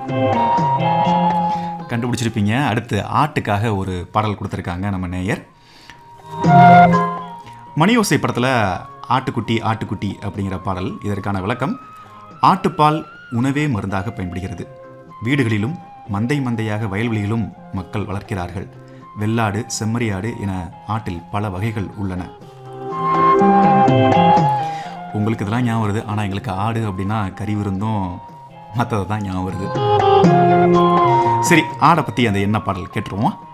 கண்டுபிடிச்சிருப்பீங்க அடுத்து ஆட்டுக்காக ஒரு பாடல் கொடுத்துருக்காங்க நம்ம நேயர் மணியோசை படத்தில் ஆட்டுக்குட்டி ஆட்டுக்குட்டி அப்படிங்கிற பாடல் இதற்கான விளக்கம் ஆட்டுப்பால் உணவே மருந்தாக பயன்படுகிறது வீடுகளிலும் மந்தை மந்தையாக வயல்வெளியிலும் மக்கள் வளர்க்கிறார்கள் வெள்ளாடு செம்மறியாடு என ஆட்டில் பல வகைகள் உள்ளன உங்களுக்கு இதெல்லாம் ஞாபகம் வருது ஆனால் எங்களுக்கு ஆடு அப்படின்னா கறி விருந்தும் மற்றதை தான் ஞாபகம் வருது சரி ஆடை பற்றி அந்த என்ன பாடல் கேட்டுருவோம்